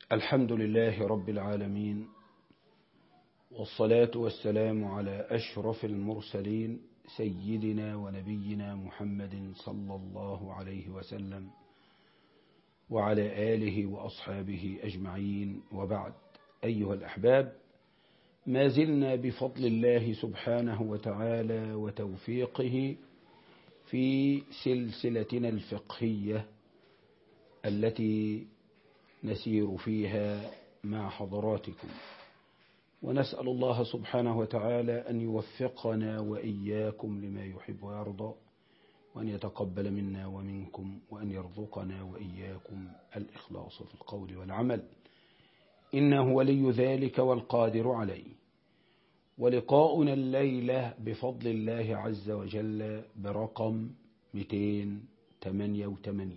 الحمد لله رب العالمين والصلاة والسلام على أشرف المرسلين سيدنا ونبينا محمد صلى الله عليه وسلم وعلى آله وأصحابه أجمعين وبعد أيها الأحباب ما زلنا بفضل الله سبحانه وتعالى وتوفيقه في سلسلتنا الفقهية التي نسير فيها مع حضراتكم ونسأل الله سبحانه وتعالى أن يوفقنا وإياكم لما يحب ويرضى وأن يتقبل منا ومنكم وأن يرزقنا وإياكم الإخلاص في القول والعمل إنه ولي ذلك والقادر عليه ولقاؤنا الليلة بفضل الله عز وجل برقم 288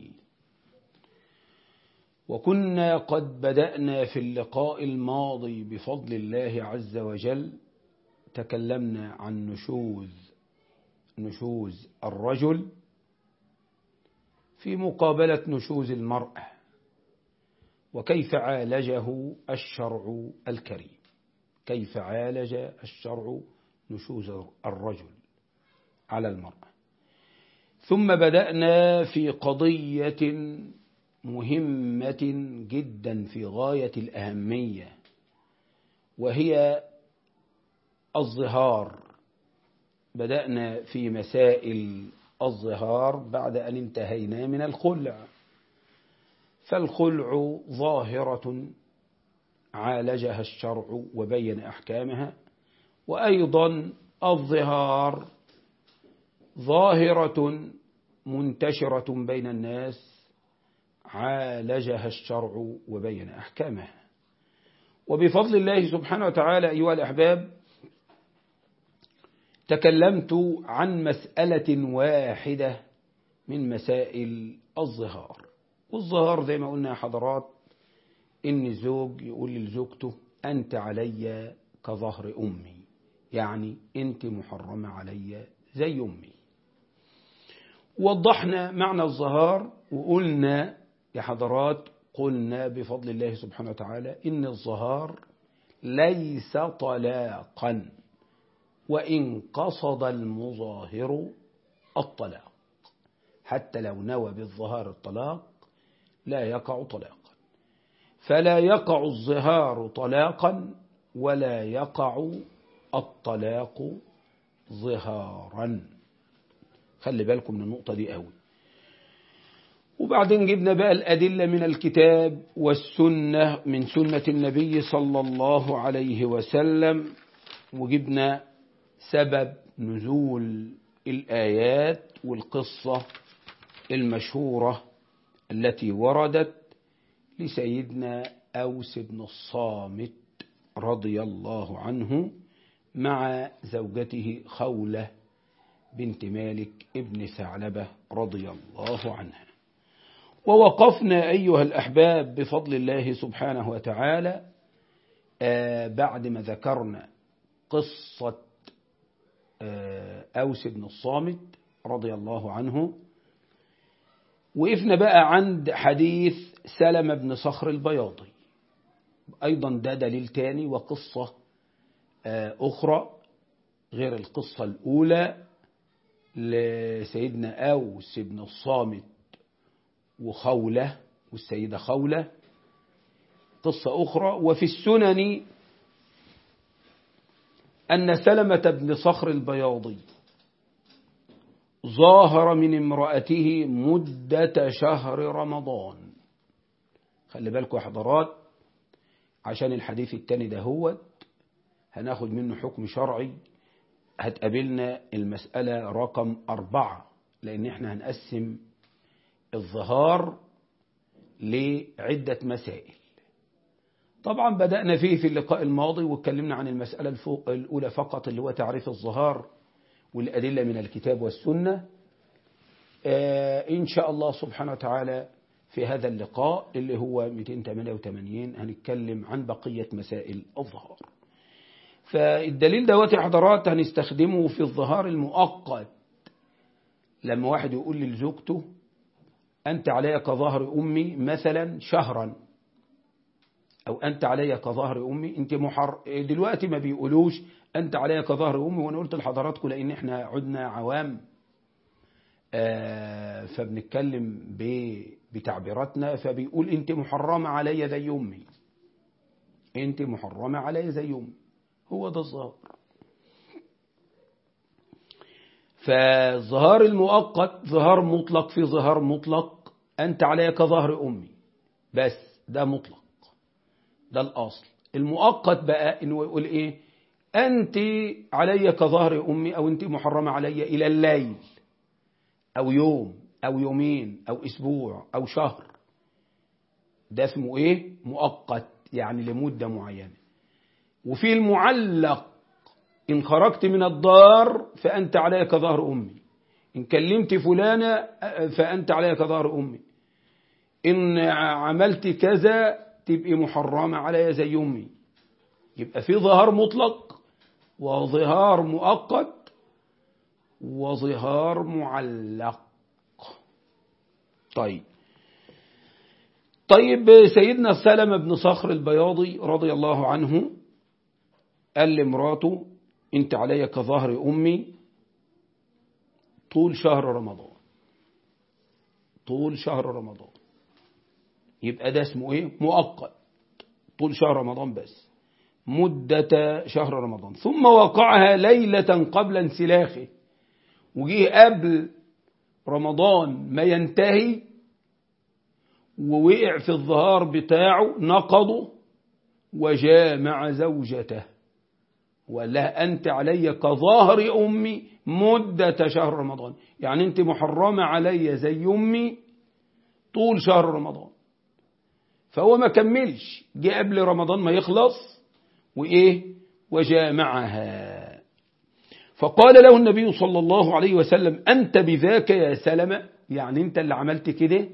وكنا قد بدأنا في اللقاء الماضي بفضل الله عز وجل تكلمنا عن نشوز نشوز الرجل في مقابلة نشوز المرأة وكيف عالجه الشرع الكريم كيف عالج الشرع نشوز الرجل على المرأة ثم بدأنا في قضية مهمة جدا في غاية الأهمية وهي الظهار بدأنا في مسائل الظهار بعد أن انتهينا من الخلع فالخلع ظاهرة عالجها الشرع وبين أحكامها وأيضا الظهار ظاهرة منتشرة بين الناس عالجها الشرع وبين أحكامها وبفضل الله سبحانه وتعالى أيها الأحباب تكلمت عن مسألة واحدة من مسائل الظهار والظهار زي ما قلنا يا حضرات إن الزوج يقول لزوجته أنت علي كظهر أمي يعني أنت محرمة علي زي أمي وضحنا معنى الظهار وقلنا يا حضرات قلنا بفضل الله سبحانه وتعالى إن الظهار ليس طلاقا وإن قصد المظاهر الطلاق حتى لو نوى بالظهار الطلاق لا يقع طلاقا فلا يقع الظهار طلاقا ولا يقع الطلاق ظهارا خلي بالكم من النقطة دي قوي وبعدين جبنا بقى الأدلة من الكتاب والسنة من سنة النبي صلى الله عليه وسلم وجبنا سبب نزول الآيات والقصة المشهورة التي وردت لسيدنا أوس بن الصامت رضي الله عنه مع زوجته خولة بنت مالك ابن ثعلبة رضي الله عنها ووقفنا أيها الأحباب بفضل الله سبحانه وتعالى آه بعد ما ذكرنا قصة آه أوس بن الصامت رضي الله عنه وقفنا بقى عند حديث سلم بن صخر البياضي أيضا ده دليل تاني وقصة آه أخرى غير القصة الأولى لسيدنا أوس بن الصامت وخولة والسيدة خولة قصة أخرى وفي السنن أن سلمة بن صخر البياضي ظاهر من امرأته مدة شهر رمضان خلي بالكم يا حضرات عشان الحديث التاني ده هو هناخد منه حكم شرعي هتقابلنا المسألة رقم أربعة لأن احنا هنقسم الظهار لعدة مسائل طبعا بدأنا فيه في اللقاء الماضي واتكلمنا عن المسألة الأولى فقط اللي هو تعريف الظهار والأدلة من الكتاب والسنة آه إن شاء الله سبحانه وتعالى في هذا اللقاء اللي هو 288 هنتكلم عن بقية مسائل الظهار فالدليل دوت يا حضرات هنستخدمه في الظهار المؤقت لما واحد يقول لزوجته أنت علي كظهر أمي مثلا شهرا أو أنت علي كظهر أمي أنت محر دلوقتي ما بيقولوش أنت علي كظهر أمي وأنا قلت لحضراتكم لأن إحنا عدنا عوام آه فبنتكلم بتعبيراتنا فبيقول أنت محرمة علي زي أمي أنت محرمة علي زي أمي هو ده الظاهر فالظهار المؤقت ظهار مطلق في ظهار مطلق أنت علي كظهر أمي بس ده مطلق ده الأصل المؤقت بقى إنه يقول إيه أنت علي كظهر أمي أو أنت محرمة علي إلى الليل أو يوم أو يومين أو أسبوع أو شهر ده اسمه إيه مؤقت يعني لمدة معينة وفي المعلق إن خرجت من الدار فأنت علي كظهر أمي إن كلمت فلانة فأنت علي كظهر أمي إن عملت كذا تبقي محرمة علي زي أمي يبقى في ظهار مطلق وظهار مؤقت وظهار معلق طيب طيب سيدنا سلمة بن صخر البياضي رضي الله عنه قال لمراته انت علي كظهر أمي طول شهر رمضان طول شهر رمضان يبقى ده اسمه ايه مؤقت طول شهر رمضان بس مدة شهر رمضان ثم وقعها ليلة قبل انسلاخه وجيه قبل رمضان ما ينتهي ووقع في الظهار بتاعه نقضه وجامع زوجته وقال لها أنت علي كظاهر أمي مدة شهر رمضان يعني أنت محرمة علي زي أمي طول شهر رمضان فهو ما كملش جه قبل رمضان ما يخلص وإيه وجامعها فقال له النبي صلى الله عليه وسلم أنت بذاك يا سلمة يعني أنت اللي عملت كده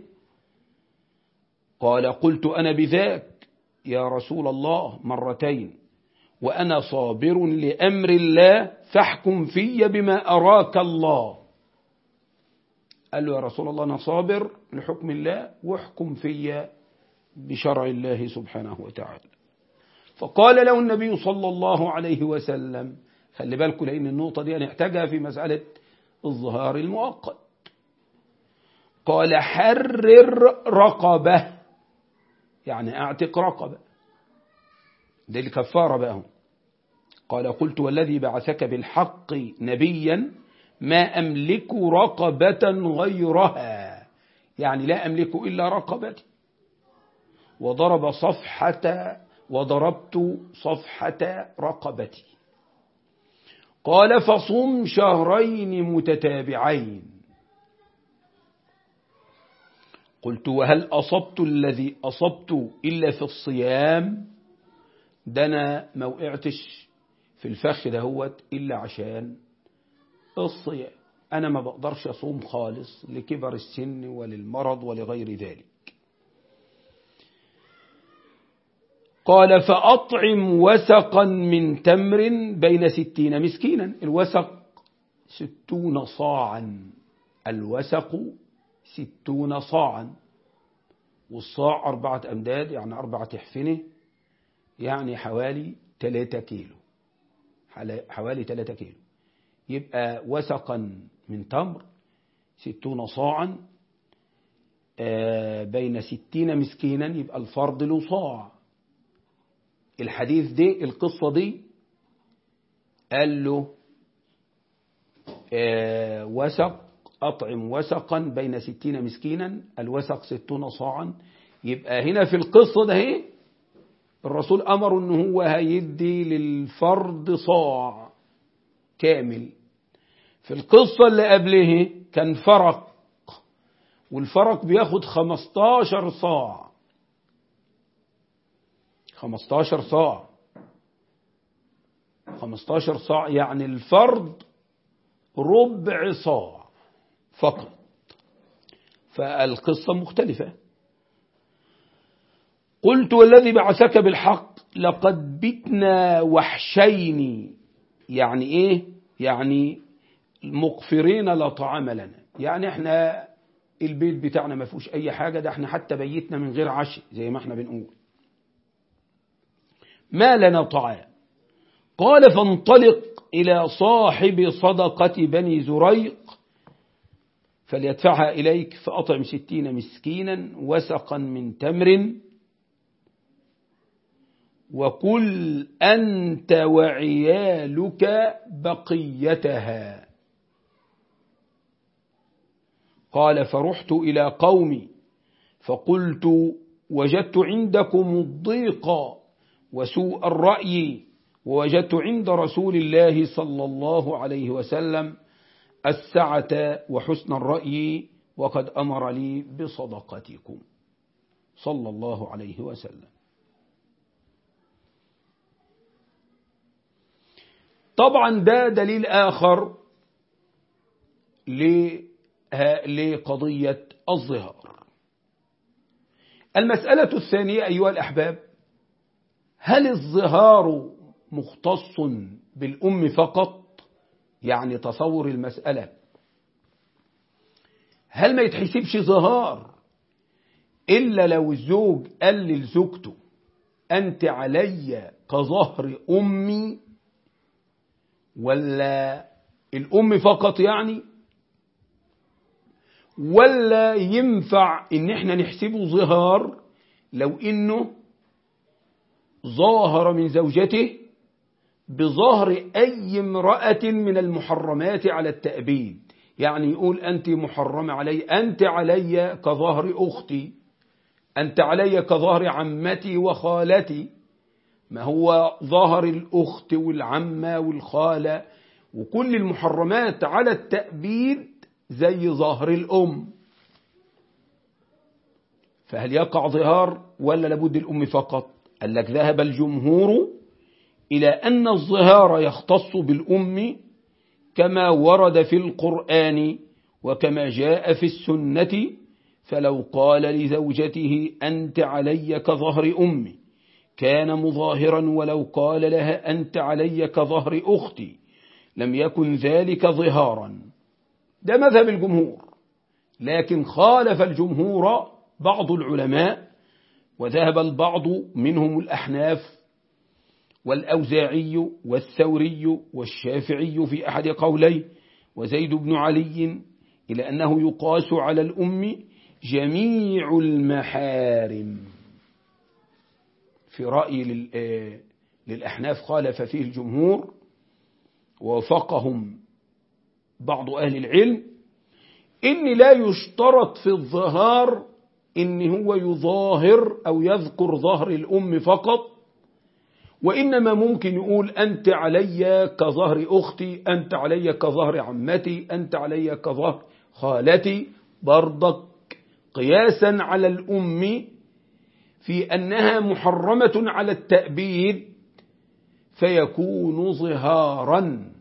قال قلت أنا بذاك يا رسول الله مرتين وأنا صابر لأمر الله فاحكم في بما أراك الله قال له يا رسول الله أنا صابر لحكم الله واحكم في بشرع الله سبحانه وتعالى فقال له النبي صلى الله عليه وسلم خلي بالكم لأن النقطة دي هنحتاجها في مسألة الظهار المؤقت قال حرر رقبة يعني اعتق رقبة دي الكفارة بقى قال قلت والذي بعثك بالحق نبيا ما أملك رقبة غيرها يعني لا أملك إلا رقبتي وضرب صفحة وضربت صفحة رقبتي قال فصم شهرين متتابعين قلت وهل أصبت الذي أصبت إلا في الصيام ده أنا ما وقعتش في الفخ دهوت إلا عشان الصيام أنا ما بقدرش أصوم خالص لكبر السن وللمرض ولغير ذلك قال فأطعم وسقا من تمر بين ستين مسكينا الوسق ستون صاعا الوسق ستون صاعا والصاع أربعة أمداد يعني أربعة حفنة يعني حوالي ثلاثة كيلو حوالي ثلاثة كيلو يبقى وسقا من تمر ستون صاعا بين ستين مسكينا يبقى الفرض له صاع الحديث دي القصة دي قال له وسق أطعم وسقا بين ستين مسكينا الوسق ستون صاعا يبقى هنا في القصة ده هي الرسول أمر أنه هو هيدي للفرد صاع كامل في القصة اللي قبله كان فرق والفرق بياخد خمستاشر صاع خمستاشر صاع خمستاشر صاع يعني الفرد ربع صاع فقط فالقصة مختلفة قلت والذي بعثك بالحق لقد بتنا وحشين يعني ايه يعني مقفرين لا طعام لنا يعني احنا البيت بتاعنا ما فيهوش اي حاجة ده احنا حتى بيتنا من غير عشاء زي ما احنا بنقول ما لنا طعام قال فانطلق إلى صاحب صدقة بني زريق فليدفعها إليك فأطعم ستين مسكينا وسقا من تمر وكل أنت وعيالك بقيتها قال فرحت إلى قومي فقلت وجدت عندكم الضيق وسوء الرأي ووجدت عند رسول الله صلى الله عليه وسلم السعة وحسن الرأي وقد أمر لي بصدقتكم صلى الله عليه وسلم طبعا ده دليل آخر لقضية الظهار المسألة الثانية أيها الأحباب هل الظهار مختص بالأم فقط يعني تصور المسألة هل ما يتحسبش ظهار إلا لو الزوج قال لزوجته أنت علي كظهر أمي ولا الأم فقط يعني ولا ينفع ان احنا نحسبه ظهار لو انه ظاهر من زوجته بظهر أي امرأة من المحرمات على التأبيد يعني يقول أنت محرمة علي أنت علي كظهر أختي أنت علي كظهر عمتي وخالتي ما هو ظهر الأخت والعمة والخالة وكل المحرمات على التأبيد زي ظهر الأم فهل يقع ظهار ولا لابد الأم فقط قال لك ذهب الجمهور إلى أن الظهار يختص بالأم كما ورد في القرآن وكما جاء في السنة فلو قال لزوجته أنت علي كظهر أمي كان مظاهرا ولو قال لها أنت علي كظهر أختي لم يكن ذلك ظهارا ده مذهب الجمهور لكن خالف الجمهور بعض العلماء وذهب البعض منهم الأحناف والأوزاعي والثوري والشافعي في أحد قوليه وزيد بن علي إلى أنه يقاس على الأم جميع المحارم في رأي للأحناف خالف فيه الجمهور ووفقهم بعض أهل العلم إن لا يشترط في الظهار إن هو يظاهر أو يذكر ظهر الأم فقط وإنما ممكن يقول أنت علي كظهر أختي أنت علي كظهر عمتي أنت علي كظهر خالتي برضك قياسا على الأم في أنها محرمة على التأبيد فيكون ظهارا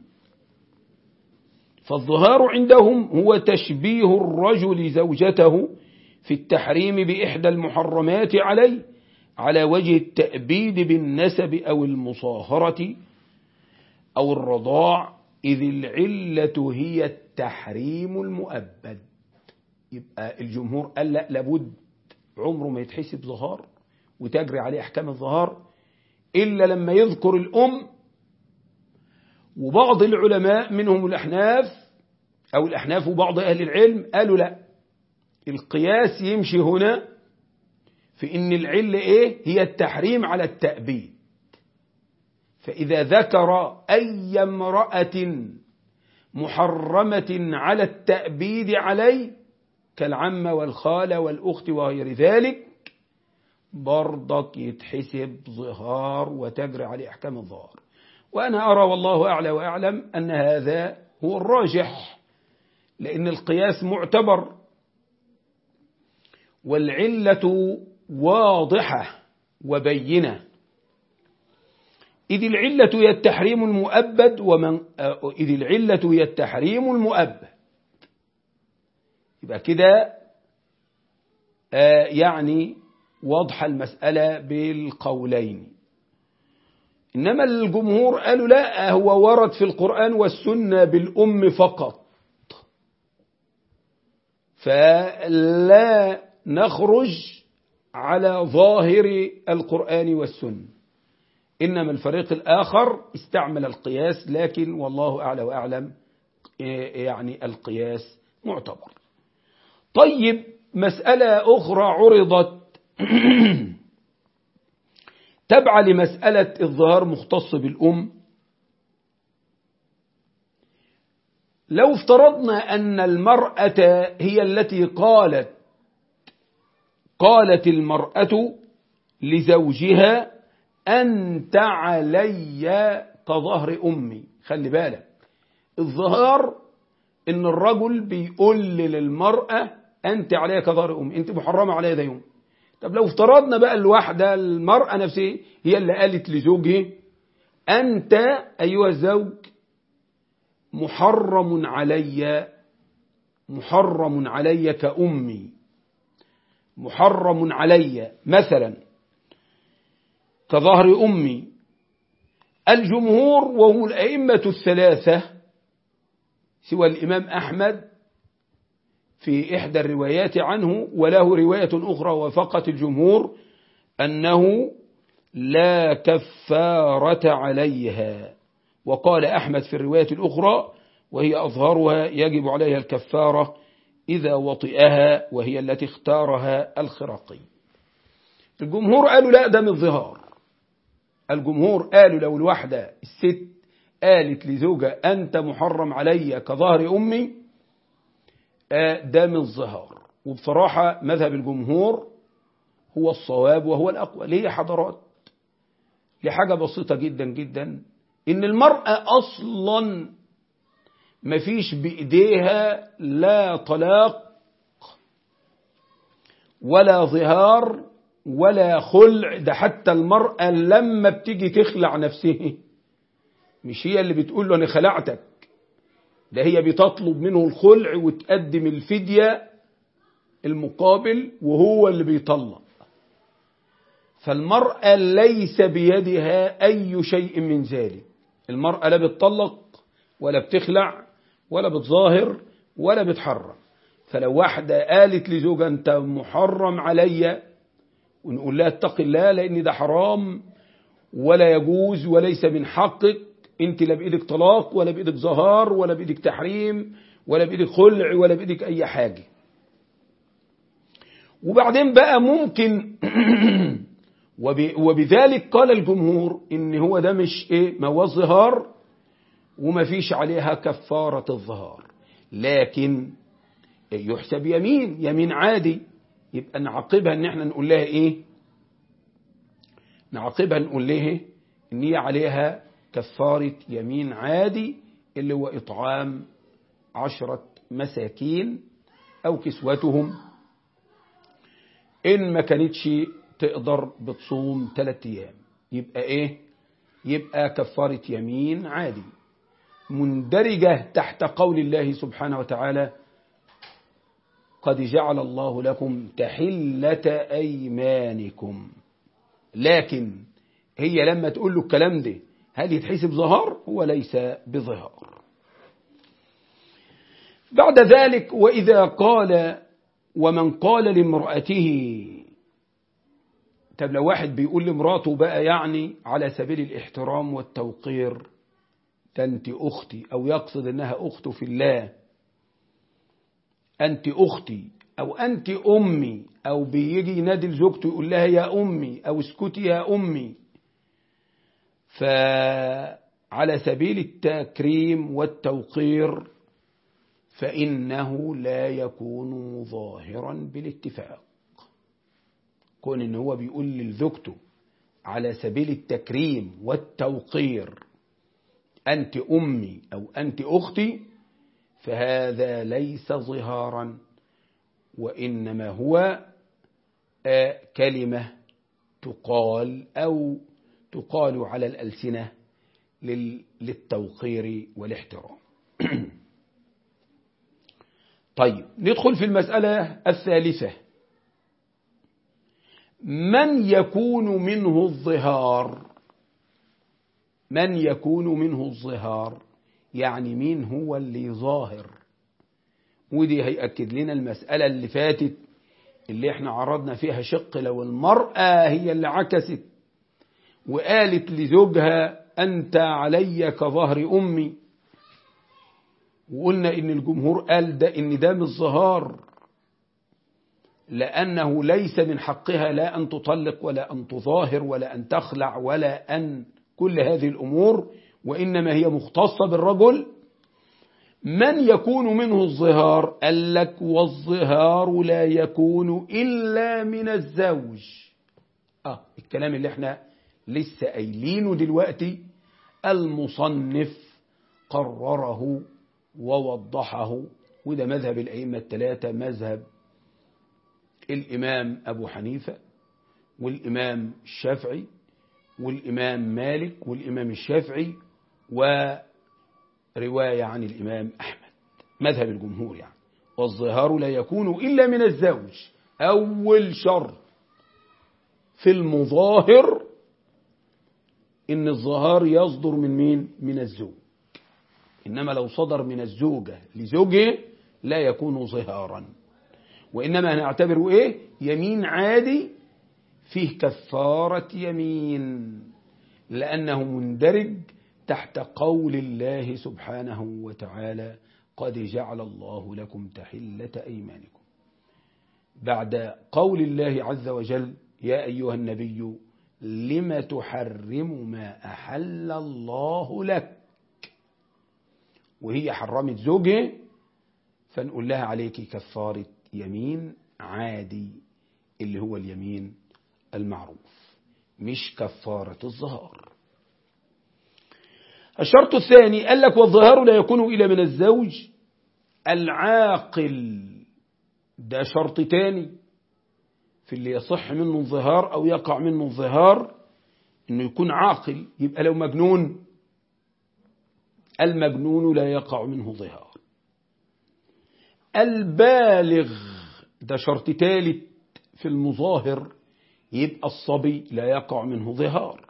فالظهار عندهم هو تشبيه الرجل زوجته في التحريم بإحدى المحرمات عليه على وجه التأبيد بالنسب أو المصاهرة أو الرضاع إذ العلة هي التحريم المؤبد يبقى الجمهور قال لا لابد عمره ما يتحسب ظهار وتجري عليه أحكام الظهار إلا لما يذكر الأم وبعض العلماء منهم الأحناف أو الأحناف وبعض أهل العلم قالوا لا القياس يمشي هنا في إن العلة إيه هي التحريم على التأبيد فإذا ذكر أي امرأة محرمة على التأبيد عليه كالعمة والخالة والأخت وغير ذلك برضك يتحسب ظهار وتجري عليه أحكام الظهار وأنا أرى والله أعلى وأعلم أن هذا هو الراجح لأن القياس معتبر والعلة واضحة وبينة إذ العلة هي التحريم المؤبد ومن إذ العلة هي التحريم المؤبد يبقى كده يعني واضحة المسألة بالقولين إنما الجمهور قالوا لا هو ورد في القرآن والسنة بالأم فقط فلا نخرج على ظاهر القرآن والسنة إنما الفريق الآخر استعمل القياس لكن والله أعلى وأعلم يعني القياس معتبر طيب مسألة أخرى عرضت تبع لمسألة الظهار مختص بالأم لو افترضنا أن المرأة هي التي قالت قالت المرأة لزوجها أنت علي كظهر أمي خلي بالك الظهار إن الرجل بيقول للمرأة أنت علي كظهر أمي أنت محرمة علي ده يوم طب لو افترضنا بقى الواحدة المرأة نفسها هي اللي قالت لزوجها أنت أيها الزوج محرم علي محرم علي كأمي محرم علي مثلا كظهر أمي الجمهور وهو الأئمة الثلاثة سوى الإمام أحمد في إحدى الروايات عنه وله رواية أخرى وفقط الجمهور أنه لا كفارة عليها وقال أحمد في الرواية الأخرى وهي أظهرها يجب عليها الكفارة إذا وطئها وهي التي اختارها الخراقي الجمهور قالوا لا ده من الظهار الجمهور قالوا لو الواحدة الست قالت لزوجها أنت محرم علي كظهر أمي ده من الظهار وبصراحة مذهب الجمهور هو الصواب وهو الأقوى ليه حضرات لحاجة بسيطة جدا جدا إن المرأة أصلا مفيش بإيديها لا طلاق ولا ظهار ولا خلع ده حتى المرأة لما بتيجي تخلع نفسها مش هي اللي بتقول له أنا خلعتك ده هي بتطلب منه الخلع وتقدم الفدية المقابل وهو اللي بيطلق فالمرأة ليس بيدها أي شيء من ذلك المرأة لا بتطلق ولا بتخلع ولا بتظاهر ولا بتحرم فلو واحدة قالت لزوجها أنت محرم عليا ونقول لها اتق الله لأن ده حرام ولا يجوز وليس من حقك انت لا بإيدك طلاق ولا بإيدك ظهار ولا بإيدك تحريم ولا بإيدك خلع ولا بإيدك أي حاجة وبعدين بقى ممكن وبذلك قال الجمهور ان هو ده مش ايه ما هو الظهار وما فيش عليها كفارة الظهار لكن يحسب يمين يمين عادي يبقى نعاقبها ان احنا نقول لها ايه نعاقبها نقول لها ان هي عليها كفارة يمين عادي اللي هو اطعام عشرة مساكين او كسوتهم ان ما كانتش تقدر بتصوم ثلاثة ايام يبقى ايه يبقى كفارة يمين عادي مندرجة تحت قول الله سبحانه وتعالى قد جعل الله لكم تحلة أيمانكم لكن هي لما تقول له الكلام ده هل يتحسب ظهار هو ليس بظهار بعد ذلك وإذا قال ومن قال لامرأته طب لو واحد بيقول لمراته بقى يعني على سبيل الاحترام والتوقير ده أنت أختي أو يقصد أنها أخته في الله أنت أختي أو أنت أمي أو بيجي ينادي لزوجته يقول لها يا أمي أو اسكتي يا أمي فعلى سبيل التكريم والتوقير فإنه لا يكون ظاهرا بالاتفاق كون إن هو بيقول لزوجته على سبيل التكريم والتوقير أنت أمي أو أنت أختي فهذا ليس ظهارا وإنما هو كلمة تقال أو تقال على الألسنة للتوقير والاحترام طيب ندخل في المسألة الثالثة من يكون منه الظهار من يكون منه الظهار يعني مين هو اللي ظاهر ودي هيأكد لنا المسألة اللي فاتت اللي احنا عرضنا فيها شق لو المرأة هي اللي عكست وقالت لزوجها أنت علي كظهر أمي وقلنا إن الجمهور قال ده إن ده مش ظهار لأنه ليس من حقها لا أن تطلق ولا أن تظاهر ولا أن تخلع ولا أن كل هذه الأمور وإنما هي مختصة بالرجل من يكون منه الظهار قال لك والظهار لا يكون إلا من الزوج آه الكلام اللي احنا لسه قايلينه دلوقتي المصنف قرره ووضحه وده مذهب الأئمة الثلاثة مذهب الإمام أبو حنيفة والإمام الشافعي والإمام مالك والإمام الشافعي ورواية عن الإمام أحمد مذهب الجمهور يعني والظهار لا يكون إلا من الزوج أول شرط في المظاهر إن الظهار يصدر من مين؟ من الزوج إنما لو صدر من الزوجة لزوجه لا يكون ظهارا وإنما هنعتبره إيه؟ يمين عادي فيه كفارة يمين لأنه مندرج تحت قول الله سبحانه وتعالى قد جعل الله لكم تحلة أيمانكم بعد قول الله عز وجل يا أيها النبي لم تحرم ما أحل الله لك وهي حرمت زوجه فنقول لها عليك كفارة يمين عادي اللي هو اليمين المعروف مش كفارة الظهار الشرط الثاني قال لك والظهار لا يكون إلا من الزوج العاقل ده شرط تاني في اللي يصح منه الظهار أو يقع منه الظهار إنه يكون عاقل يبقى لو مجنون المجنون لا يقع منه ظهار البالغ ده شرط ثالث في المظاهر يبقى الصبي لا يقع منه ظهار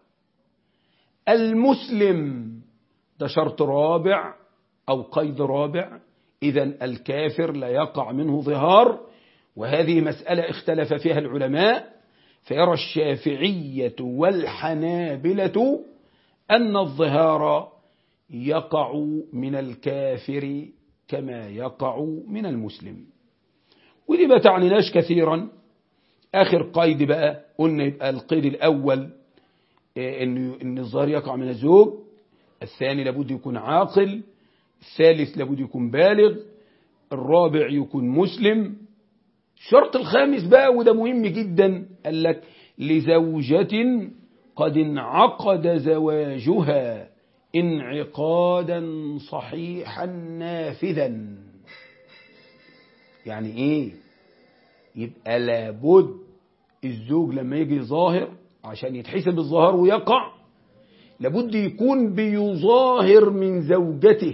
المسلم ده شرط رابع أو قيد رابع إذا الكافر لا يقع منه ظهار وهذه مسألة اختلف فيها العلماء فيرى الشافعية والحنابلة أن الظهار يقع من الكافر كما يقع من المسلم ودي ما تعنيناش كثيرا آخر قيد بقى قلنا يبقى القيد الأول إن إن الظهر يقع من الزوج الثاني لابد يكون عاقل الثالث لابد يكون بالغ الرابع يكون مسلم الشرط الخامس بقى وده مهم جدا قال لك لزوجة قد انعقد زواجها انعقادا صحيحا نافذا يعني ايه يبقى لابد الزوج لما يجي ظاهر عشان يتحسب الظهار ويقع لابد يكون بيظاهر من زوجته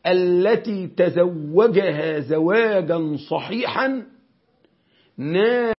التي تزوجها زواجا صحيحا